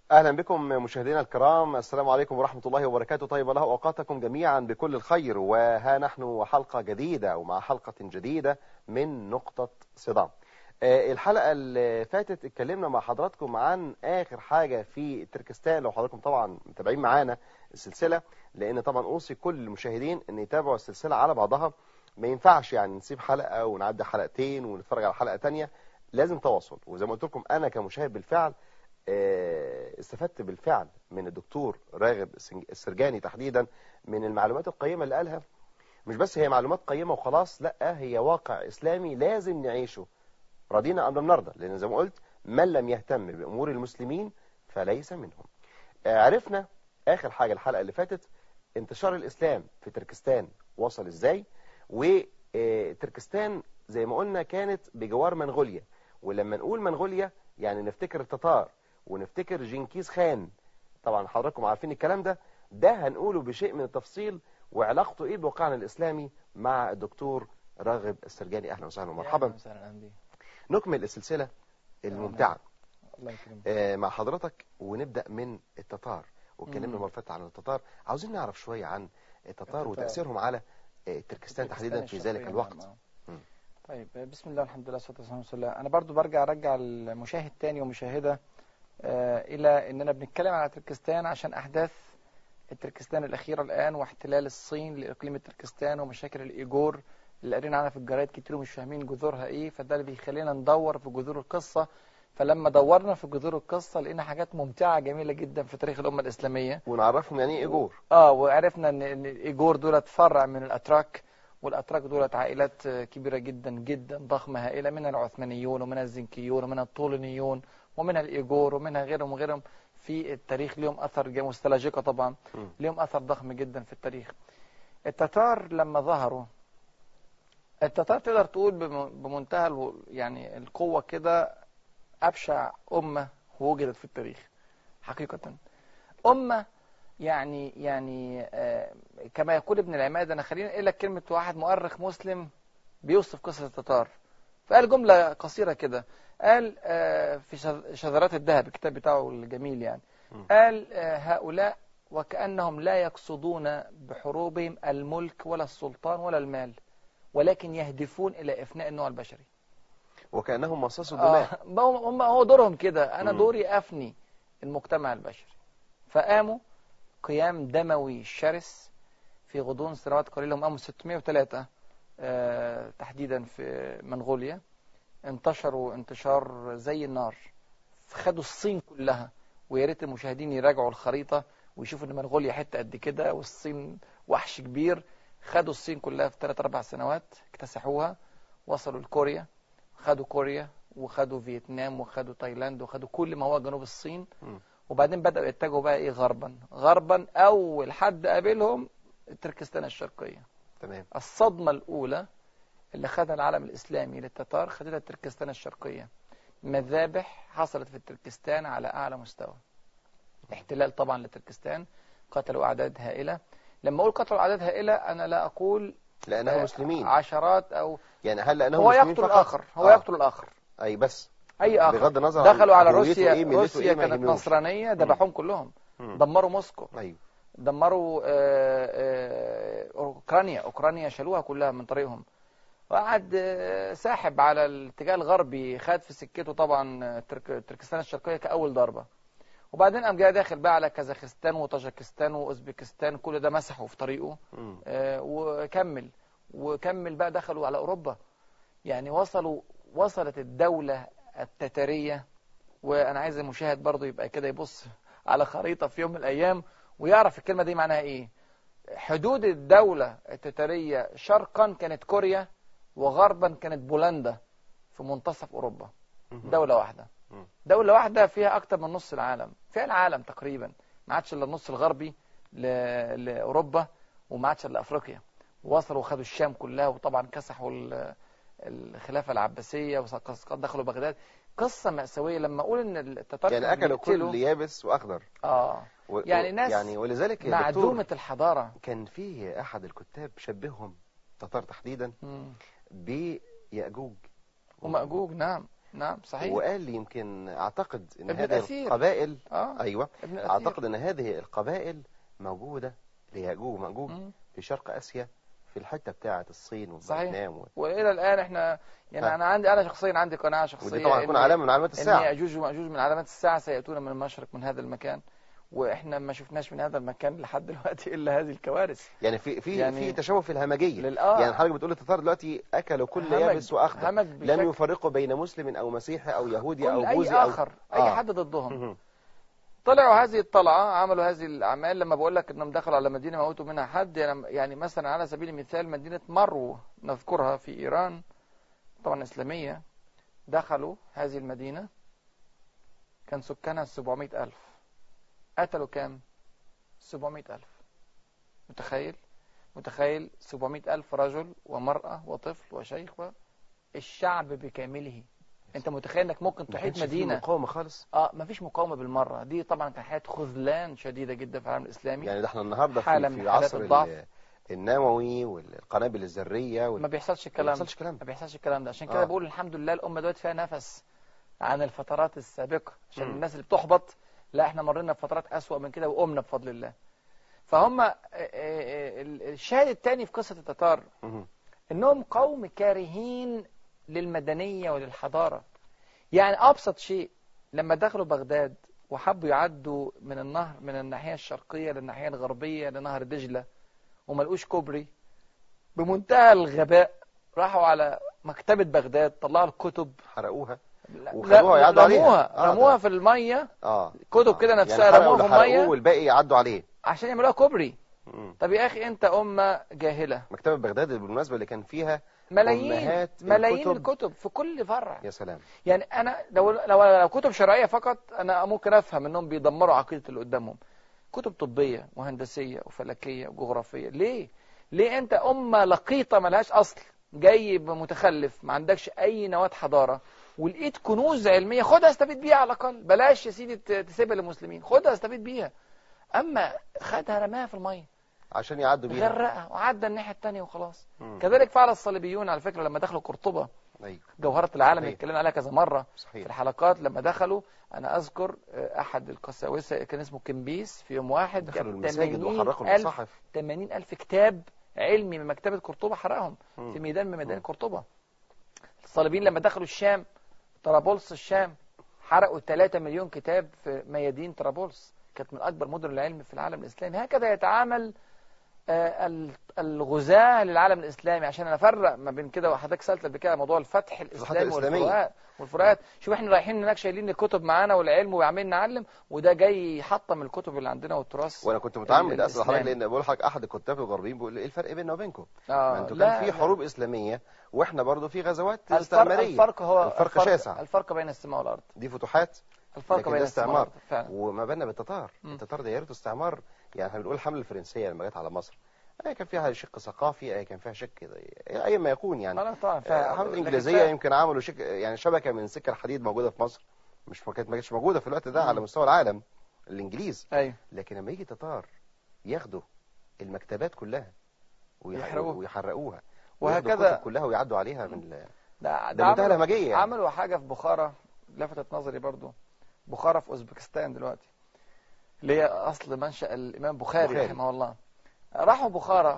أهلا بكم مشاهدينا الكرام السلام عليكم ورحمة الله وبركاته طيب الله أوقاتكم جميعا بكل الخير وها نحن وحلقة جديدة ومع حلقة جديدة من نقطة صدام آه، الحلقة اللي فاتت اتكلمنا مع حضراتكم عن آخر حاجة في تركستان لو حضراتكم طبعا متابعين معانا السلسلة لأن طبعا أوصي كل المشاهدين أن يتابعوا السلسلة على بعضها ما ينفعش يعني نسيب حلقة ونعدي حلقتين ونتفرج على حلقة تانية لازم تواصل وزي ما قلت لكم أنا كمشاهد بالفعل آه، استفدت بالفعل من الدكتور راغب السنج- السرجاني تحديدا من المعلومات القيمة اللي قالها مش بس هي معلومات قيمة وخلاص لا هي واقع إسلامي لازم نعيشه رضينا أم لم نرضى لأن زي ما قلت من لم يهتم بأمور المسلمين فليس منهم آه، عرفنا آخر حاجة الحلقة اللي فاتت انتشار الإسلام في تركستان وصل إزاي وتركستان زي ما قلنا كانت بجوار منغوليا ولما نقول منغوليا يعني نفتكر التتار ونفتكر جنكيز خان طبعا حضراتكم عارفين الكلام ده ده هنقوله بشيء من التفصيل وعلاقته ايه بواقعنا الاسلامي مع الدكتور راغب السرجاني اهلا وسهلا ومرحبا أهلاً وسهلاً أهلاً بيك. نكمل السلسله الممتعه الله يكرمك آه، مع حضرتك ونبدا من التتار واتكلمنا مم. المره اللي فاتت عن التتار عاوزين نعرف شويه عن التتار التتار. وتاثيرهم على آه، تركستان تحديدا في ذلك الشرقية، الوقت نعم، آه. مم. طيب بسم الله الحمد لله والصلاه والسلام على رسول الله انا برضو برجع ارجع المشاهد تاني ومشاهده آه، الى اننا بنتكلم على تركستان عشان احداث التركستان الاخيره الان واحتلال الصين لاقليم تركستان ومشاكل الايجور اللي قارين عنها في الجرايد كتير ومش فاهمين جذورها ايه فده اللي بيخلينا ندور في جذور القصه فلما دورنا في جذور القصه لقينا حاجات ممتعه جميله جدا في تاريخ الامه الاسلاميه ونعرفهم يعني ايه ايجور اه وعرفنا ان ان الايجور دولت فرع من الاتراك والاتراك دولت عائلات آه، كبيره جدا جدا ضخمه هائله منها العثمانيون ومنها الزنكيون ومنها الطولونيون ومنها الايجور ومنها غيرهم وغيرهم في التاريخ ليهم اثر جا- والسلاجقه طبعا مم. ليهم اثر ضخم جدا في التاريخ التتار لما ظهروا التتار تقدر تقول بم- بمنتهى الو- يعني القوه كده ابشع امه وجدت في التاريخ حقيقه امه يعني يعني آه، كما يقول ابن العماد انا خليني اقول لك كلمه واحد مؤرخ مسلم بيوصف قصه التتار فقال جمله قصيره كده قال آه، في شذ- شذرات الذهب الكتاب بتاعه الجميل يعني مم. قال آه، هؤلاء وكانهم لا يقصدون بحروبهم الملك ولا السلطان ولا المال ولكن يهدفون الى افناء النوع البشري وكانهم مصاص دماء آه ما هو هم- هو دورهم كده انا مم. دوري افني المجتمع البشري فقاموا قيام دموي شرس في غضون سنوات قليله هم قاموا 603 آه تحديدا في منغوليا انتشروا انتشار زي النار خدوا الصين كلها ويا ريت المشاهدين يراجعوا الخريطه ويشوفوا ان منغوليا حته قد كده والصين وحش كبير خدوا الصين كلها في 3 4 سنوات اكتسحوها وصلوا لكوريا خدوا كوريا وخدوا فيتنام وخدوا تايلاند وخدوا كل ما هو جنوب الصين مم. وبعدين بدأوا يتجهوا بقى ايه غربا غربا اول حد قابلهم تركستان الشرقية تمام الصدمة الاولى اللي خدها العالم الاسلامي للتتار خدتها تركستان الشرقية مذابح حصلت في تركستان على اعلى مستوى احتلال طبعا لتركستان قتلوا اعداد هائلة لما اقول قتلوا اعداد هائلة انا لا اقول لانهم آه، مسلمين عشرات او يعني هل لانهم هو مسلمين يقتل فقط؟ الاخر هو آه. يقتل الاخر اي بس اي اخر بغض النظر عن دخلوا على هويته روسيا إيه، ملته روسيا إيه، ما كانت يهمهمش. نصرانيه ذبحوهم كلهم مم. دمروا موسكو ايوه دمروا آه، آه، اوكرانيا اوكرانيا شالوها كلها من طريقهم وقعد آه، ساحب على الاتجاه الغربي خد في سكته طبعا آه، ترك تركستان الشرقيه كاول ضربه وبعدين قام جاي داخل بقى على كازاخستان وطاجكستان واوزبكستان كل ده مسحوا في طريقه مم. آه، وكمل وكمل بقى دخلوا على اوروبا يعني وصلوا وصلت الدوله التتاريه وانا عايز المشاهد برضو يبقى كده يبص على خريطه في يوم من الايام ويعرف الكلمه دي معناها ايه حدود الدوله التتاريه شرقا كانت كوريا وغربا كانت بولندا في منتصف اوروبا مم. دوله واحده مم. دوله واحده فيها اكتر من نص العالم فيها العالم تقريبا ما عادش الا النص الغربي ل- لاوروبا وما عادش الا افريقيا وصلوا وخدوا الشام كلها وطبعا كسحوا ال- الخلافه العباسيه وقد دخلوا بغداد قصه ماساويه لما اقول ان التتار يعني كانوا اكلوا بيقتلوا- كل يابس واخضر اه و... يعني و- ناس يعني ولذلك يا دكتور معدومه الحضاره كان فيه احد الكتاب شبههم تتار تحديدا مم. بيأجوج ومأجوج نعم نعم صحيح وقال لي يمكن اعتقد ان ابن هذه الأثير. القبائل اه ايوه ابن الأثير. اعتقد ان هذه القبائل موجوده لياجوج وماجوج مم. في شرق اسيا في الحته بتاعه الصين صحيح. وفيتنام و... والى الان احنا يعني ها. انا عندي انا شخصيا عندي قناعه شخصيه ودي طبعا تكون إن- علامه من علامات ان الساعه ياجوج وماجوج من علامات الساعه سياتون من المشرق من هذا المكان واحنا ما شفناش من هذا المكان لحد دلوقتي الا هذه الكوارث يعني في في يعني في تشابه في الهمجيه للآه يعني حضرتك بتقول التتار دلوقتي اكلوا كل همج- يابس واخضر همج لم بشكل يفرقوا بين مسلم او مسيحي او يهودي او كل اي بوذي او اخر اي آه. حد ضدهم مهم. طلعوا هذه الطلعة عملوا هذه الأعمال لما بقول لك إنهم دخلوا على مدينة موتوا منها حد يعني, يعني مثلا على سبيل المثال مدينة مرو نذكرها في إيران طبعا إسلامية دخلوا هذه المدينة كان سكانها 700 ألف قتلوا كام 700 ألف متخيل متخيل 700 ألف رجل ومرأة وطفل وشيخ و... الشعب بكامله انت متخيل انك ممكن ما تحيط كانش فيه مدينة مقاومه خالص اه مفيش مقاومه بالمره دي طبعا كانت حياه خذلان شديده جدا في العالم الاسلامي يعني ده احنا النهارده حالة في, من في حالات عصر الضعف. ال- النووي والقنابل الذريه وال... ما بيحصلش ما الكلام بيحصلش الكلام ما ده بيحصلش الكلام ده عشان كده آه. بقول الحمد لله الامه دلوقتي فيها نفس عن الفترات السابقه عشان مم. الناس اللي بتحبط لا احنا مرينا بفترات اسوأ من كده وقمنا بفضل الله فهم آه، آه، آه، الشاهد الثاني في قصه التتار مهم. انهم قوم كارهين للمدنيه وللحضاره يعني ابسط شيء لما دخلوا بغداد وحبوا يعدوا من النهر من الناحيه الشرقيه للناحيه الغربيه لنهر دجله وما لقوش كوبري بمنتهى الغباء راحوا على مكتبه بغداد طلعوا الكتب حرقوها لا- وخدوها يعدوا عليها. رموها آه، رموها ده. في الميه اه كتب آه. كده نفسها يعني حرقوا رموها في اللي حرقوه الميه والباقي يعدوا عليه عشان يعملوها كوبري مم. طب يا اخي انت امه جاهله مكتبه بغداد بالمناسبه اللي كان فيها ملايين أمهات ملايين الكتب. الكتب في كل فرع يا سلام يعني انا لو لو لو كتب شرعيه فقط انا ممكن افهم انهم بيدمروا عقيده اللي قدامهم كتب طبيه وهندسيه وفلكيه وجغرافيه ليه ليه انت امه لقيطه ملهاش اصل جاي متخلف ما عندكش اي نواه حضاره ولقيت كنوز علميه خدها استفيد بيها على الاقل بلاش يا سيدي ت- تسيبها للمسلمين خدها استفيد بيها اما خدها رماها في الميه عشان يعدوا بيها غرقها وعدى الناحيه الثانيه وخلاص مم. كذلك فعل الصليبيون على فكره لما دخلوا قرطبه ايوه جوهره العالم اللي صحيح. اتكلمنا عليها كذا مره في صحيح الحلقات لما دخلوا انا اذكر آه، احد القساوسه كان اسمه كمبيس في يوم واحد دخلوا جاب المساجد 80 وحرقوا ألف المصاحف 80 ألف كتاب علمي من مكتبة قرطبة حرقهم مم. في ميدان من ميدان مم. قرطبة الصليبيين لما دخلوا الشام طرابلس الشام حرقوا 3 مليون كتاب في ميادين طرابلس كانت من أكبر مدن العلم في العالم الإسلامي هكذا يتعامل آه، ال- الغزاة للعالم الإسلامي عشان نفرق ما بين كده وحضرتك سألت قبل كده موضوع الفتح الإسلامي الإسلامية. والفروقات والفروقات شوف احنا رايحين هناك شايلين الكتب معانا والعلم وعمالين نعلم وده جاي يحطم الكتب اللي عندنا والتراث وانا كنت متعمد ال- اسال حضرتك الإسلامي. لان بقول لحضرتك احد الكتاب الغربيين بيقول ايه الفرق بيننا وبينكم؟ ما آه انتوا لا، كان في لا. حروب اسلاميه واحنا برضو في غزوات الفرق, استعماريه الفرق هو الفرق شاسع. الفرق بين السماء والارض دي فتوحات الفرق لكن بين ده السماء استعمار. والارض فعلا وما بالنا بالتتار مم. التتار ده ياريته استعمار يعني احنا بنقول الحمله الفرنسيه لما جت على مصر آه كان فيها شق ثقافي آه كان فيها شق اي ما يكون يعني لا طبعا آه، فعلا الحمله لكن الانجليزيه فعلا- يمكن عملوا شك يعني شبكه من سكه الحديد موجوده في مصر مش ما كانت ما كانتش موجوده في الوقت ده مم. على مستوى العالم الانجليز ايوه لكن لما يجي التتار ياخدوا المكتبات كلها ويح- يحرقوها. ويحرقوها وياخدوا وهكذا الكتب كلها ويعدوا عليها من ال- ده, ده منتهى عملوا- الهمجيه يعني عملوا حاجه في بخارى لفتت نظري برضو بخارى في اوزبكستان دلوقتي اللي هي اصل منشا الامام بخاري, بخاري. رحمه الله راحوا بخارى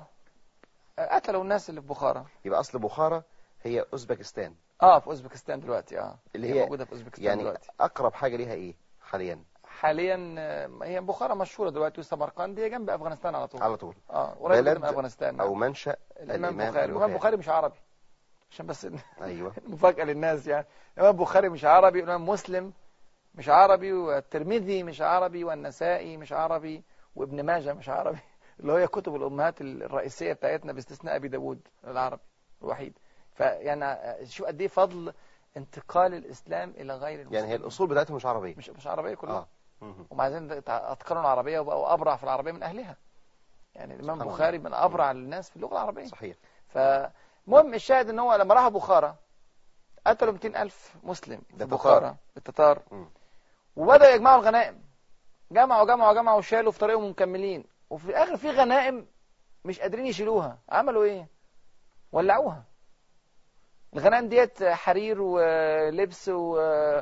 قتلوا الناس اللي في بخارى يبقى اصل بخارى هي اوزبكستان اه في اوزبكستان دلوقتي اه اللي هي موجوده في اوزبكستان يعني دلوقتي اقرب حاجه ليها ايه حاليا حاليا آه، هي بخارى مشهوره دلوقتي وسمرقند هي جنب افغانستان على طول على طول اه قريب جدا بلد من افغانستان او نعم. منشا الامام الإمام بخاري الامام البخاري. بخاري مش عربي عشان بس ايوه مفاجاه للناس يعني الامام بخاري مش عربي الامام مسلم مش عربي والترمذي مش عربي والنسائي مش عربي وابن ماجه مش عربي اللي هي كتب الامهات الرئيسيه بتاعتنا باستثناء ابي داود العربي الوحيد فيعني شوف قد ايه فضل انتقال الاسلام الى غير المسلمين يعني هي الاصول بتاعتهم مش عربيه مش مش عربيه كلها اه مهم. ومع ذلك اتقنوا العربيه وبقوا ابرع في العربيه من اهلها يعني الامام سبحان بخاري الله. من ابرع الناس في اللغه العربيه صحيح فمهم الشاهد ان هو لما راحوا بخارى قتلوا 200 ألف مسلم ده في تتار. بخارى التتار مم. وبدأوا يجمعوا الغنائم جمعوا جمعوا جمعوا وشالوا في طريقهم مكملين وفي الآخر في غنائم مش قادرين يشيلوها عملوا ايه ولعوها الغنائم ديت حرير ولبس و...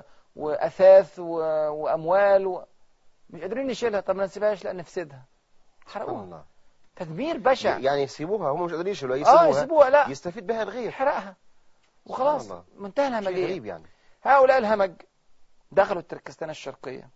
واثاث و... واموال و... مش قادرين نشيلها طب ما نسيبهاش لا نفسدها سبحان حرقوها الله تدمير بشع يعني يسيبوها هم مش قادرين يشيلوها اه يسيبوها يسيبوها لا يستفيد بها الغير يحرقها وخلاص سبحان الله. منتهى شيء الهمجيه غريب يعني هؤلاء الهمج دخلوا تركستان الشرقيه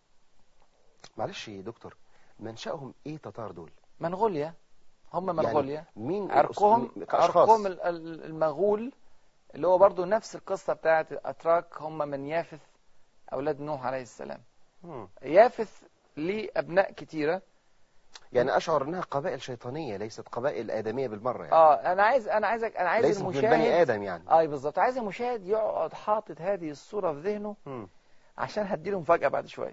معلش يا دكتور منشأهم ايه تتار دول منغوليا هم منغوليا يعني مين عرقهم الأصول- كأشخاص عرقهم ال- ال- المغول اللي هو برضو نفس القصة بتاعت الأتراك هم من يافث أولاد نوح عليه السلام مم. يافث ليه أبناء كتيرة يعني اشعر انها قبائل شيطانيه ليست قبائل ادميه بالمره يعني اه انا عايز انا عايزك انا عايز ليست من بني المشاهد ادم يعني اه بالظبط عايز المشاهد يقعد حاطط هذه الصورة في ذهنه مم. عشان هديله مفاجأة بعد شوية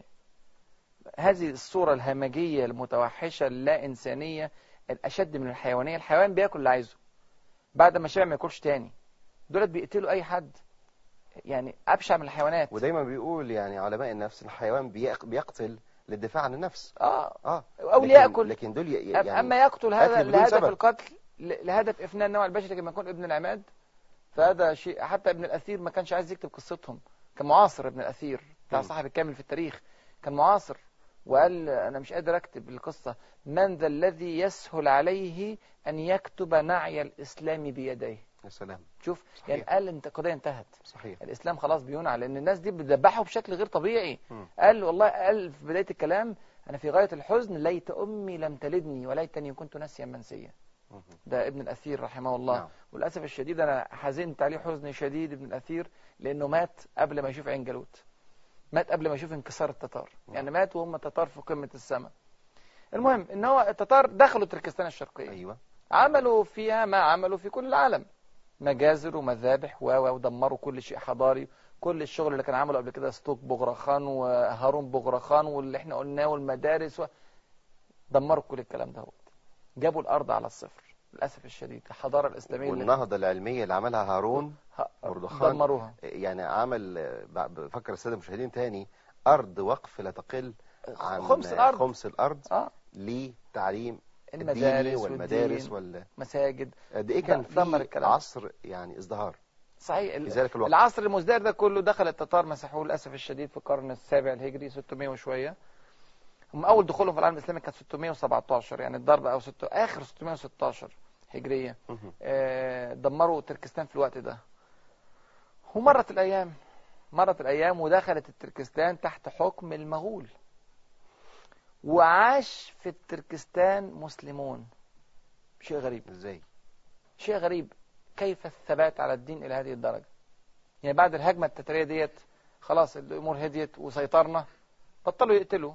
هذه الصورة الهمجية المتوحشة اللا إنسانية الأشد من الحيوانية الحيوان بياكل اللي عايزه بعد ما شبع ما ياكلش تاني دولت بيقتلوا أي حد يعني أبشع من الحيوانات ودايما بيقول يعني علماء النفس الحيوان بيق- بيقتل للدفاع عن النفس اه اه أو لكن- ليأكل لكن دول ي- أم- يعني أما يقتل هذا قتل بدون لهدف سبب. القتل ل- لهدف إفناء النوع البشري كما يكون ابن العماد فهذا شيء حتى ابن الأثير ما كانش عايز يكتب قصتهم كان معاصر ابن الأثير بتاع مم. صاحب الكامل في التاريخ كان معاصر وقال أنا مش قادر أكتب القصة من ذا الذي يسهل عليه أن يكتب نعي الإسلام بيديه يا سلام شوف صحيح. يعني قال انت القضية انتهت صحيح الإسلام خلاص بينعى لأن الناس دي بتذبحه بشكل غير طبيعي مم. قال والله قال في بداية الكلام أنا في غاية الحزن ليت أمي لم تلدني وليتني كنت ناسيا منسيا مم. ده ابن الأثير رحمه الله نعم. وللأسف الشديد أنا حزنت عليه حزن شديد ابن الأثير لأنه مات قبل ما يشوف عين جالوت مات قبل ما يشوف انكسار التتار نعم. يعني مات وهم التتار في قمة السماء المهم ان هو التتار دخلوا تركستان الشرقية ايوه عملوا فيها ما عملوا في كل العالم مجازر ومذابح و و ودمروا كل شيء حضاري كل الشغل اللي كان عمله قبل كده ستوك بغرخان وهارون بغرخان واللي احنا قلناه والمدارس و... دمروا كل الكلام ده جابوا الارض على الصفر للاسف الشديد الحضاره الاسلاميه اللي والنهضه العلميه اللي عملها هارون ه- مردخان دمروها يعني عمل آه، ب- بفكر الساده المشاهدين تاني ارض وقف لا تقل عن خمس الارض خمس الارض اه لتعليم الديني المدارس والمدارس والدين، وال مساجد قد ايه كان د- دمر في الكلام. عصر يعني ازدهار صحيح ال- في ذلك الوقت العصر المزدهر ده كله دخل التتار مسحوه للاسف الشديد في القرن السابع الهجري 600 وشويه هم اول دخولهم في العالم الاسلامي كان 617 يعني الضرب او ست... اخر 616 هجريه مهم. آه، دمروا تركستان في الوقت ده ومرت الايام مرت الايام ودخلت التركستان تحت حكم المغول وعاش في التركستان مسلمون شيء غريب ازاي شيء غريب كيف الثبات على الدين إلى هذه الدرجة يعني بعد الهجمة التترية ديت خلاص الأمور هديت وسيطرنا بطلوا يقتلوا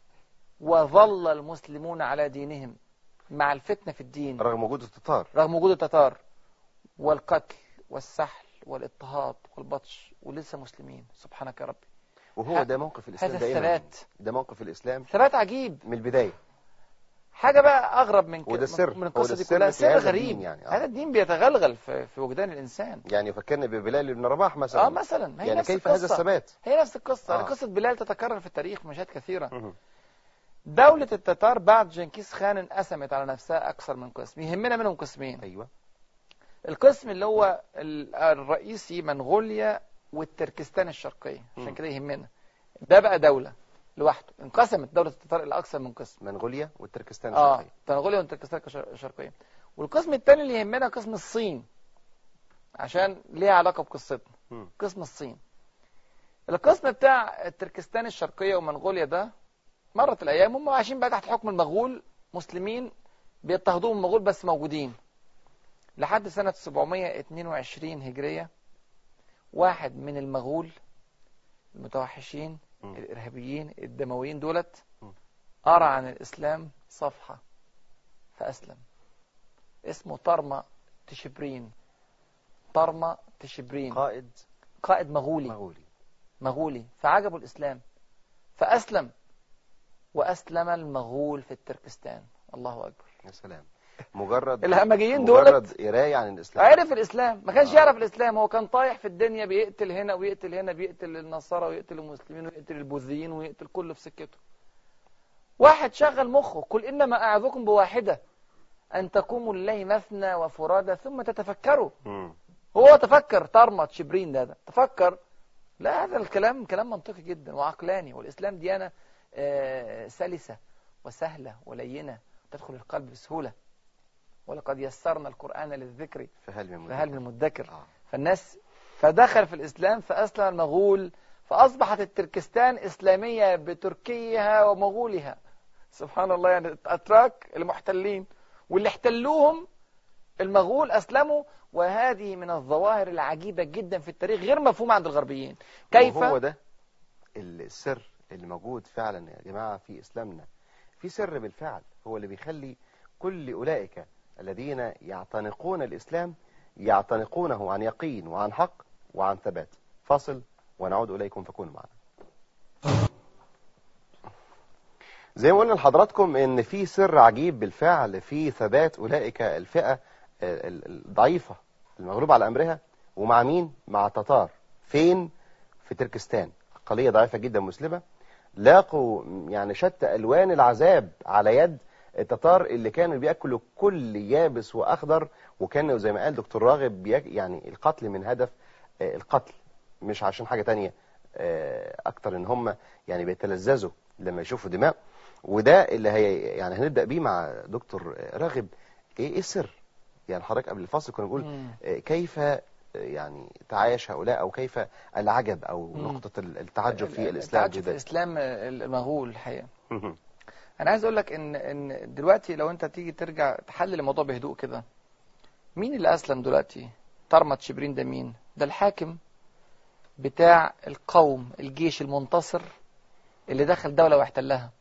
وظل المسلمون على دينهم مع الفتنة في الدين رغم وجود التتار رغم وجود التتار والقتل والسحل والاضطهاد والبطش ولسه مسلمين سبحانك يا ربي وهو ه- ده موقف الاسلام هذا دائما الثبات ده موقف الاسلام ثبات عجيب من البدايه حاجة بقى أغرب من كده وده السر. من هو القصة ده دي السر كلها في سر هذا غريب الدين يعني. آه. هذا الدين بيتغلغل في, في وجدان الإنسان يعني فكرني ببلال بن رباح مثلا اه مثلا هي يعني نفس كيف القصة. هذا الثبات هي نفس القصة آه. قصة بلال تتكرر في التاريخ مشاهد كثيرة مهم. دولة التتار بعد جنكيز خان انقسمت على نفسها أكثر من قسم يهمنا منهم قسمين ايوه القسم اللي هو ال- الرئيسي منغوليا والتركستان الشرقية عشان مم. كده يهمنا ده بقى دولة لوحده انقسمت دولة التتار إلى أكثر من قسم منغوليا والتركستان اه الشرقيه منغوليا والتركستان الش- الشرقية والقسم الثاني اللي يهمنا قسم الصين عشان ليه علاقة بقصتنا مم. قسم الصين القسم بتاع التركستان الشرقية ومنغوليا ده مرت الأيام هم عايشين بقى تحت حكم المغول مسلمين بيضطهدوهم المغول بس موجودين لحد سنة 722 هجرية واحد من المغول المتوحشين مم. الإرهابيين الدمويين دولت مم. قرأ عن الإسلام صفحة فأسلم اسمه طرمة تشبرين طرمة تشبرين قائد قائد مغولي مغولي مغولي فعجبه الإسلام فأسلم وأسلم المغول في التركستان الله أكبر يا سلام مجرد الهمجيين دولت مجرد قرايه عن الاسلام عرف الإسلام ما كانش آه. يعرف الإسلام هو كان طايح في الدنيا بيقتل هنا ويقتل هنا بيقتل النصارى ويقتل المسلمين ويقتل البوذيين ويقتل كله في سكته واحد شغل مخه قل إنما أعظكم بواحدة أن تقوموا لله مثنى وفرادى ثم تتفكروا مم. هو تفكر طرمت شبرين ده, ده تفكر لا هذا الكلام كلام منطقي جدا وعقلاني والإسلام ديانة آه، سلسة وسهلة ولينة تدخل القلب بسهولة ولقد يسرنا القرآن للذكر فهل من فهل من مدكر آه. فالناس فدخل في الإسلام فأسلم المغول فأصبحت التركستان إسلامية بتركيها ومغولها سبحان الله يعني الأتراك المحتلين واللي احتلوهم المغول أسلموا وهذه من الظواهر العجيبة جدا في التاريخ غير مفهومة عند الغربيين كيف هو ده السر اللي موجود فعلا يا جماعة في إسلامنا في سر بالفعل هو اللي بيخلي كل أولئك الذين يعتنقون الإسلام يعتنقونه عن يقين وعن حق وعن ثبات فاصل ونعود إليكم فكونوا معنا زي ما قلنا لحضراتكم ان في سر عجيب بالفعل في ثبات اولئك الفئة ال- ال- الضعيفة المغلوبة على امرها ومع مين مع التتار فين في تركستان اقلية ضعيفة جدا مسلمة لاقوا يعني شتى الوان العذاب على يد التتار اللي كانوا بياكلوا كل يابس واخضر وكانوا زي ما قال دكتور راغب بيك يعني القتل من هدف آه، القتل مش عشان حاجة تانية آه، اكتر ان هم يعني بيتلذذوا لما يشوفوا دماء وده اللي هي يعني هنبدأ بيه مع دكتور راغب ايه ايه السر يعني حضرتك قبل الفاصل كنا بنقول مم. آه، كيف آه، يعني تعايش هؤلاء او كيف العجب او مم. نقطة التعجب في الاسلام التعجب في جدا الإسلام المغول الحقيقة انا عايز اقول لك ان ان دلوقتي لو انت تيجي ترجع تحلل الموضوع بهدوء كده مين اللي اسلم دلوقتي طرمت شبرين ده مين ده الحاكم بتاع القوم الجيش المنتصر اللي دخل دولة واحتلها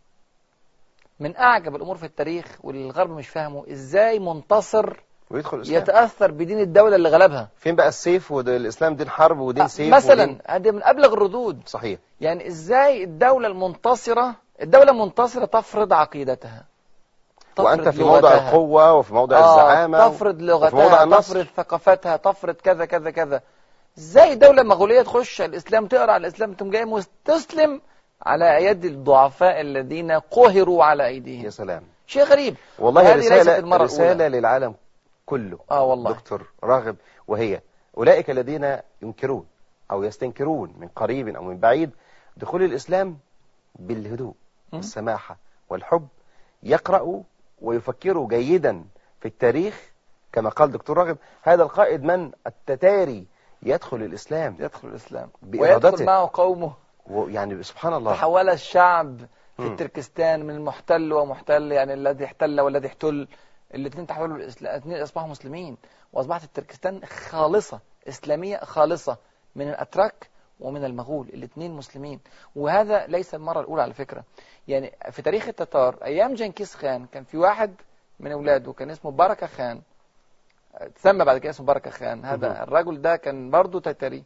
من اعجب الامور في التاريخ واللي الغرب مش فاهمه ازاي منتصر ويدخل الاسلام يتاثر بدين الدولة اللي غلبها فين بقى السيف والاسلام دين حرب ودين سيف مثلا ودين... هذه من ابلغ الردود صحيح يعني ازاي الدولة المنتصرة الدولة المنتصرة تفرض عقيدتها وانت تفرض في موضع لغتها. القوة وفي موضع آه، الزعامة تفرض وفي موضع لغتها النصر تفرض ثقافتها تفرض كذا كذا كذا ازاي دولة مغولية تخش على الاسلام تقرا على الاسلام تقوم جاي مستسلم على يد الضعفاء الذين قهروا على يا ايديهم سلام شيء غريب والله وهذه ليست رسالة المرة رسالة الأولى. للعالم كله اه والله دكتور راغب وهي أولئك الذين ينكرون أو يستنكرون من قريب أو من بعيد دخول الإسلام بالهدوء م? والسماحة والحب يقرأوا ويفكروا جيدا في التاريخ كما قال دكتور راغب هذا القائد من التتاري يدخل الإسلام يدخل الاسلام بإرادته. ويدخل معه قومه ويعني سبحان الله تحول الشعب في مم. التركستان من المحتل ومحتل يعني الذي احتل والذي احتل الاثنين تحولوا الاسلام الاثنين اصبحوا مسلمين واصبحت التركستان خالصه اسلاميه خالصه من الاتراك ومن المغول الاثنين مسلمين وهذا ليس المره الاولى على فكره يعني في تاريخ التتار ايام جنكيز خان كان في واحد من اولاده كان اسمه بركه خان تسمى بعد كده اسمه بركه خان مهم. هذا الرجل ده كان برضه تتاري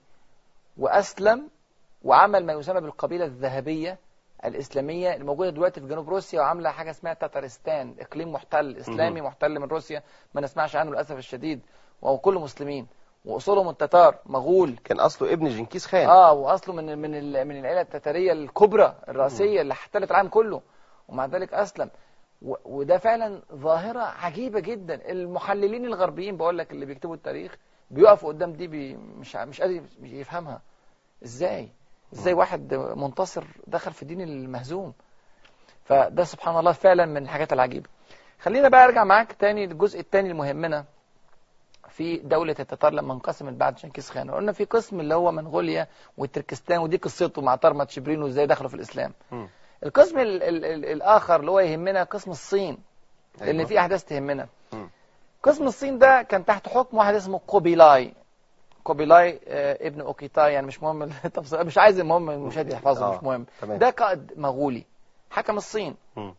واسلم وعمل ما يسمى بالقبيله الذهبيه الإسلامية الموجودة دلوقتي في جنوب روسيا وعاملة حاجة اسمها تتارستان إقليم محتل إسلامي مهم. محتل من روسيا ما نسمعش عنه للأسف الشديد وهو كله مسلمين وأصولهم التتار مغول كان أصله ابن جنكيز خان اه واصله من من ال- من العيله التتاريه الكبرى الرئيسيه اللي احتلت العالم كله ومع ذلك اسلم و- وده فعلا ظاهره عجيبه جدا المحللين الغربيين بقول لك اللي بيكتبوا التاريخ بيقفوا قدام دي بي مش ع- مش قادر يفهمها ازاي ازاي واحد منتصر دخل في الدين المهزوم فده سبحان الله فعلا من الحاجات العجيبه خلينا بقى ارجع معاك تاني للجزء الثاني المهمنا في دولة التتار لما انقسمت بعد شنكيز خان قلنا في قسم اللي هو منغوليا والتركستان ودي قصته مع طرمت شبرين وازاي دخلوا في الإسلام مم. القسم ال ال ال الآخر اللي هو يهمنا قسم الصين لأن أيوة. في أحداث تهمنا مم. قسم الصين ده كان تحت حكم واحد اسمه قوبيلاي قوبيلاي آه ابن أوكيتاي يعني مش مهم التفصيل مش عايز المهم المشاهد يحفظه آه، مش مهم تمام. ده قائد مغولي حكم الصين مم.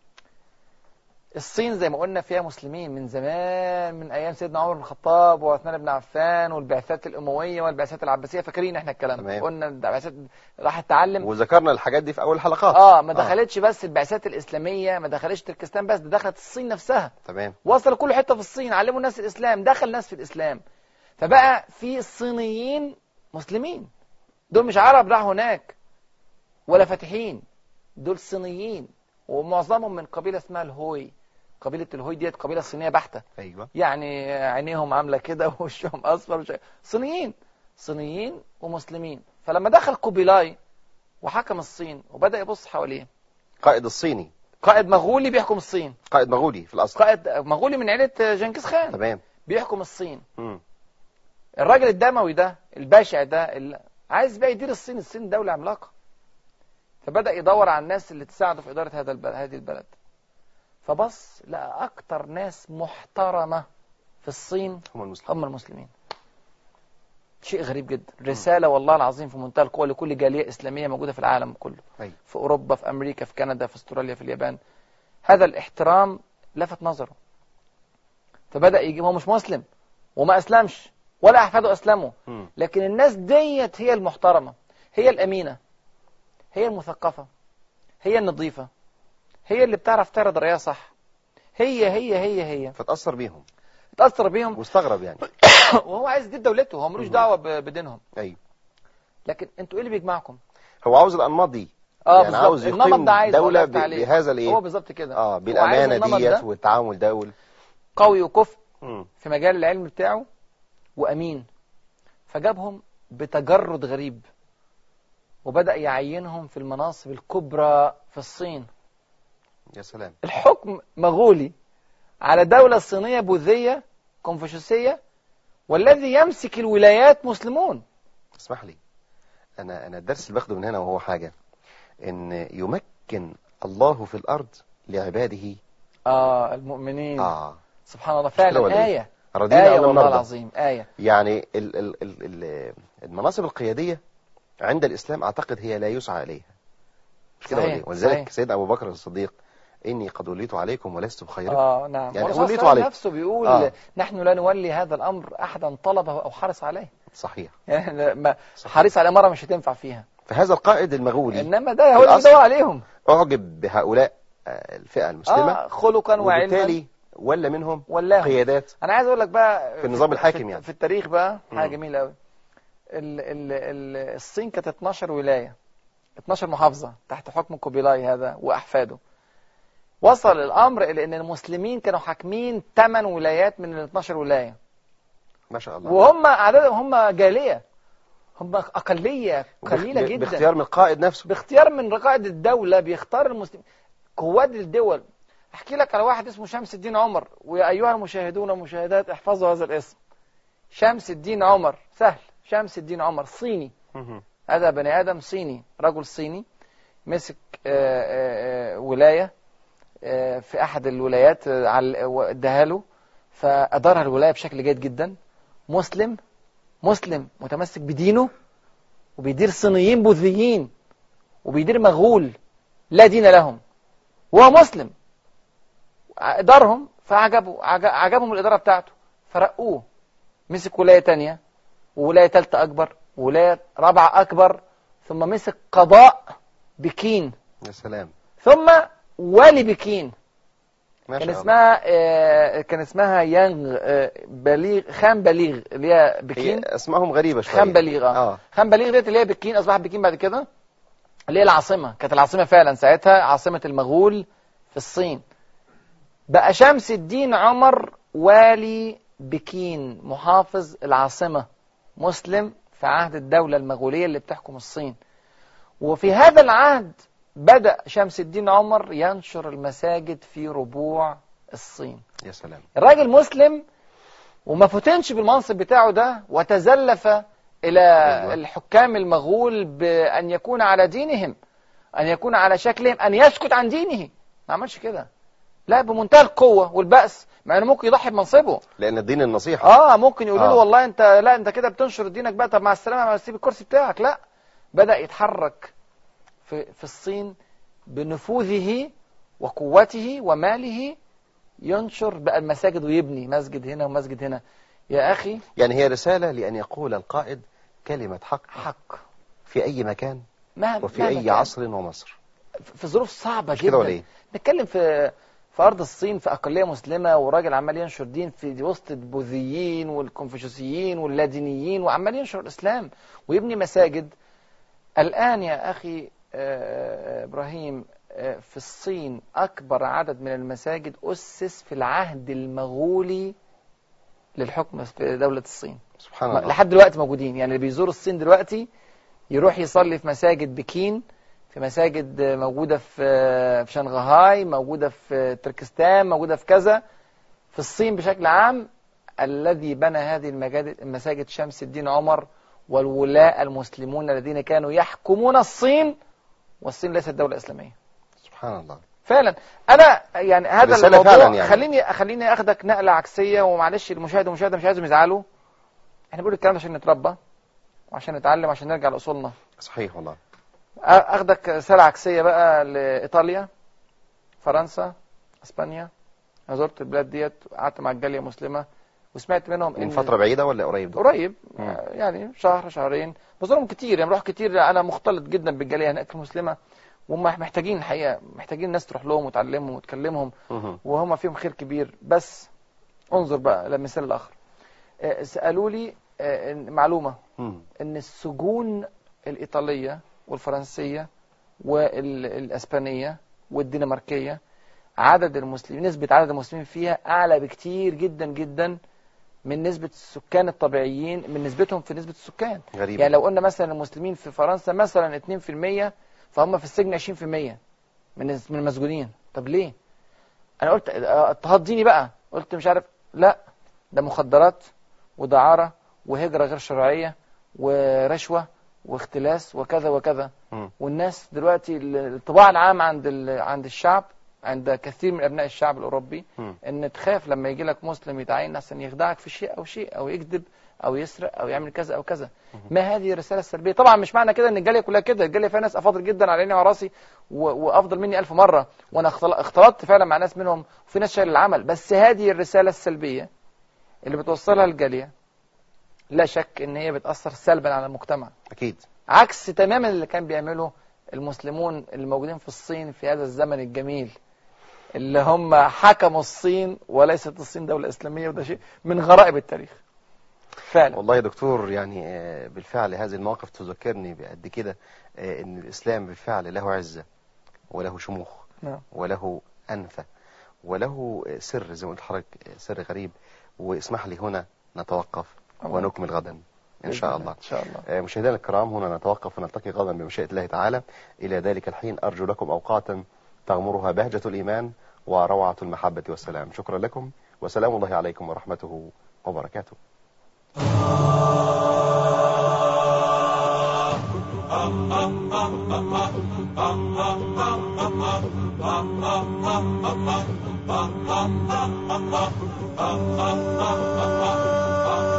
الصين زي ما قلنا فيها مسلمين من زمان من ايام سيدنا عمر بن الخطاب وعثمان بن عفان والبعثات الامويه والبعثات العباسيه فاكرين احنا الكلام تمام. قلنا البعثات راحت تتعلم وذكرنا الحاجات دي في أول الحلقات اه ما دخلتش بس البعثات الاسلاميه ما دخلتش تركستان بس ده دخلت الصين نفسها تمام وصل كل حته في الصين علموا الناس الاسلام دخل ناس في الاسلام فبقى في الصينيين مسلمين دول مش عرب راحوا هناك ولا فاتحين دول صينيين ومعظمهم من قبيله اسمها الهوي قبيلة الهوي ديت قبيلة صينية بحتة ايوه يعني عينيهم عاملة كده ووشهم أصفر وش... صينيين صينيين ومسلمين فلما دخل كوبيلاي وحكم الصين وبدأ يبص حواليه قائد الصيني قائد مغولي بيحكم الصين قائد مغولي في الاصل قائد مغولي من عيلة جنكيز خان تمام بيحكم الصين مم. الراجل الدموي ده الباشع ده اللي عايز بقى يدير الصين الصين دولة عملاقة فبدأ يدور على الناس اللي تساعده في إدارة هذا البلد هذه البلد فبص لقى أكتر ناس محترمة في الصين هم المسلمين هم المسلمين شيء غريب جدا رسالة والله العظيم في منتهى القوة لكل جالية إسلامية موجودة في العالم كله أيوة. في أوروبا في أمريكا في كندا في استراليا في اليابان هذا الاحترام لفت نظره فبدأ يجي هو مش مسلم وما أسلمش ولا أحفاده أسلموا مم. لكن الناس ديت هي المحترمة هي الأمينة هي المثقفة هي النظيفة هي اللي بتعرف تعرض رأيها صح هي هي هي هي فتأثر بيهم اتأثر بيهم واستغرب يعني وهو عايز يدير دولته هو ملوش دعوة ب- بدينهم ايوه لكن انتوا ايه اللي بيجمعكم هو عاوز الانماط دي اه يعني بالظبط عاوز النمط يقيم ده عايز دولة أقول لك ب- عليه. بهذا الايه هو بالظبط كده اه هو عايز بالامانة النمط ديت ده والتعامل دول قوي وكفء مم. في مجال العلم بتاعه وأمين فجابهم بتجرد غريب وبدأ يعينهم في المناصب الكبرى في الصين يا سلام الحكم مغولي على دولة صينية بوذية كونفوشيوسية والذي يمسك الولايات مسلمون اسمح لي انا انا الدرس اللي باخده من هنا وهو حاجة ان يمكن الله في الارض لعباده آه المؤمنين اه سبحان الله مش كده فعلا ولا إيه؟ آية رضينا آية أو لم والله نرضى. العظيم آية يعني ال ال ال ال المناصب القيادية عند الإسلام أعتقد هي لا يسعى إليها مش كده صحيح، ولا إيه؟ ولذلك صحيح. سيدنا أبو بكر الصديق إني قد وليت عليكم ولست بخيركم آه نعم يعني والرسول وليته صلى الله عليه عليه. نفسه بيقول آه. نحن لا نولي هذا الأمر أحدا طلبه أو حرص عليه صحيح يعني ما صحيح. حريص على مرة مش هتنفع فيها فهذا القائد المغولي إنما ده هو اللي الأصل. بيدور عليهم أعجب بهؤلاء آه، الفئة المسلمة آه خلقا وعلما وبالتالي ولا منهم ولاهم قيادات انا عايز اقول لك بقى في النظام الحاكم في يعني. في التاريخ بقى حاجه مم. جميله قوي ال ال ال الصين كانت 12 ولايه 12 محافظه تحت حكم كوبيلاي هذا واحفاده وصل الامر الى ان المسلمين كانوا حاكمين 8 ولايات من ال 12 ولايه ما شاء الله وهم عددهم هم جاليه هم اقليه قليله وباخ- جدا باختيار من القائد نفسه باختيار من رقائد الدولة بيختار المسلمين قوات الدول احكي لك على واحد اسمه شمس الدين عمر ويا ايها المشاهدون والمشاهدات احفظوا هذا الاسم شمس الدين عمر سهل شمس الدين عمر صيني مهم. هذا بني ادم صيني رجل صيني مسك آه، آه، آه، ولاية آه، في احد الولايات آه، على- واداها له فادارها الولاية بشكل جيد جدا مسلم مسلم متمسك بدينه وبيدير صينيين بوذيين وبيدير مغول لا دين لهم وهو مسلم دارهم فعجبوا عج- عجبهم الإدارة بتاعته فرقوه مسك ولاية تانية وولاية تالتة أكبر وولاية رابعة أكبر ثم مسك قضاء بكين يا سلام ثم والي بكين ما كان شاء الله اسمها آه، كان اسمها يانغ آه، بليغ خان بليغ اللي هي بكين هي اسمائهم غريبة شوية خان بليغ اه اه خان بليغ ديت اللي هي بكين اصبحت بكين بعد كده اللي هي العاصمه كانت العاصمه فعلا ساعتها عاصمه المغول في الصين بقى شمس الدين عمر والي بكين محافظ العاصمه مسلم في عهد الدوله المغوليه اللي بتحكم الصين وفي هذا العهد بدأ شمس الدين عمر ينشر المساجد في ربوع الصين يا سلام الراجل مسلم وما فتنش بالمنصب بتاعه ده وتزلف إلى أيوة. الحكام المغول بأن يكون على دينهم أن يكون على شكلهم أن يسكت عن دينه ما عملش كده لا بمنتهى القوة والبأس مع أنه ممكن يضحي بمنصبه لأن الدين النصيحة اه ممكن يقولوا له آه. والله انت لا انت كده بتنشر دينك بقى طب مع السلامه ما تسيب الكرسي بتاعك لا بدأ يتحرك في في الصين بنفوذه وقوته وماله ينشر بقى المساجد ويبني مسجد هنا ومسجد هنا يا اخي يعني هي رسالة لأن يقول القائد كلمة حق حق في أي مكان مهما وفي مهما أي كان. عصر ومصر في ظروف صعبة مش كده ولا جدا إيه؟ نتكلم في في أرض الصين في أقلية مسلمة وراجل عمال ينشر دين في وسط البوذيين والكونفوشيوسيين واللادينيين وعمال ينشر الإسلام ويبني مساجد الآن يا أخي آه، إبراهيم آه، في الصين أكبر عدد من المساجد أسس في العهد المغولي للحكم في دولة الصين سبحان الله لحد دلوقتي موجودين يعني اللي بيزور الصين دلوقتي يروح يصلي في مساجد بكين في مساجد موجودة في في شنغهاي موجودة في تركستان موجودة في كذا في الصين بشكل عام الذي بنى هذه المجاد- المساجد شمس الدين عمر والولاء المسلمون الذين كانوا يحكمون الصين والصين ليست دولة إسلامية سبحان الله فعلا انا يعني هذا رسالة الموضوع فعلا يعني. خليني خليني اخدك نقله عكسيه ومعلش المشاهد والمشاهده مش عايزهم يزعلوا احنا بنقول الكلام ده عشان نتربى وعشان نتعلم عشان نرجع لاصولنا صحيح والله اخدك رساله عكسيه بقى لايطاليا فرنسا اسبانيا انا زرت البلاد ديت قعدت مع الجاليه مسلمه وسمعت منهم من ان فترة بعيدة ولا قريب ده؟ قريب مم. آه، يعني شهر شهرين بزورهم كتير يعني بروح كتير انا مختلط جدا بالجاليه هناك المسلمه وهم محتاجين الحقيقه محتاجين ناس تروح لهم وتعلمهم وتكلمهم مهم. وهم فيهم خير كبير بس انظر بقى للمثال الاخر آه، سالوا لي آه، إن- معلومه مم. ان السجون الايطاليه والفرنسيه والاسبانيه والدنماركيه عدد المسلمين نسبه عدد المسلمين فيها اعلى بكتير جدا جدا من نسبه السكان الطبيعيين من نسبتهم في نسبه السكان غريب يعني لو قلنا مثلا المسلمين في فرنسا مثلا 2% فهم في السجن 20% من الس- من المسجونين طب ليه انا قلت آه، اضطهاد ديني بقى قلت مش عارف لا ده مخدرات ودعارة وهجرة غير شرعية ورشوة واختلاس وكذا وكذا مم. والناس دلوقتي ال- الطباع العام عند ال- عند الشعب عند كثير من ابناء الشعب الاوروبي مم. ان تخاف لما يجي لك مسلم يتعين احسن يخدعك في شيء او شيء او يكذب او يسرق او يعمل كذا او كذا ما هذه الرساله السلبيه طبعا مش معنى كده ان الجاليه كلها كده الجاليه فيها ناس افاضل جدا على عيني وعلى راسي و- وافضل مني ألف مره وانا اختل- اختلطت فعلا مع ناس منهم وفي ناس شايل العمل بس هذه الرساله السلبيه اللي بتوصلها الجاليه لا شك ان هي بتاثر سلبا على المجتمع أكيد عكس تماما اللي كان بيعمله المسلمون الموجودين في الصين في هذا الزمن الجميل اللي هم حكموا الصين وليست الصين دولة إسلامية وده شيء من غرائب التاريخ فعلا والله يا دكتور يعني آه، بالفعل هذه المواقف تذكرني بقد كده آه، ان الاسلام بالفعل له عزة وله شموخ نعم. وله انفة وله آه، سر زي ما قلت لحضرتك آه، سر غريب واسمح لي هنا نتوقف الله. ونكمل غدا ان شاء الله إن شاء الله آه، مشاهدينا الكرام هنا نتوقف ونلتقي غدا بمشيئة الله تعالى إلى ذلك الحين أرجو لكم أوقاتا تغمرها بهجة الإيمان وروعة المحبة والسلام شكرا لكم وسلام الله عليكم ورحمته وبركاته